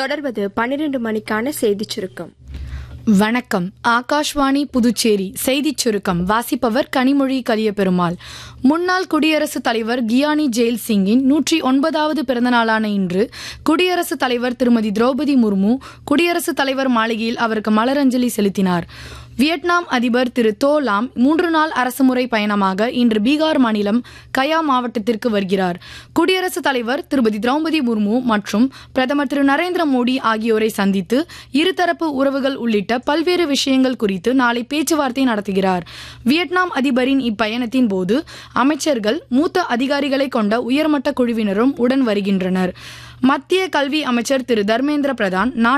தொடர்வது பன்னிரண்டு மணிக்கான செய்திச் சுருக்கம் வணக்கம் ஆகாஷ்வாணி புதுச்சேரி செய்திச் சுருக்கம் வாசிப்பவர் கனிமொழி கலியபெருமாள் முன்னாள் குடியரசுத் தலைவர் கியானி ஜெயில் சிங்கின் நூற்றி ஒன்பதாவது பிறந்தநாளான இன்று குடியரசுத் தலைவர் திருமதி திரௌபதி முர்மு குடியரசுத் தலைவர் மாளிகையில் அவருக்கு மலரஞ்சலி செலுத்தினார் வியட்நாம் அதிபர் திரு தோ லாம் மூன்று நாள் அரசுமுறை பயணமாக இன்று பீகார் மாநிலம் கயா மாவட்டத்திற்கு வருகிறார் குடியரசுத் தலைவர் திருமதி திரௌபதி முர்மு மற்றும் பிரதமர் திரு நரேந்திர மோடி ஆகியோரை சந்தித்து இருதரப்பு உறவுகள் உள்ளிட்ட பல்வேறு விஷயங்கள் குறித்து நாளை பேச்சுவார்த்தை நடத்துகிறார் வியட்நாம் அதிபரின் இப்பயணத்தின் போது அமைச்சர்கள் மூத்த அதிகாரிகளை கொண்ட உயர்மட்ட குழுவினரும் உடன் வருகின்றனர் மத்திய கல்வி அமைச்சர் திரு தர்மேந்திர பிரதான்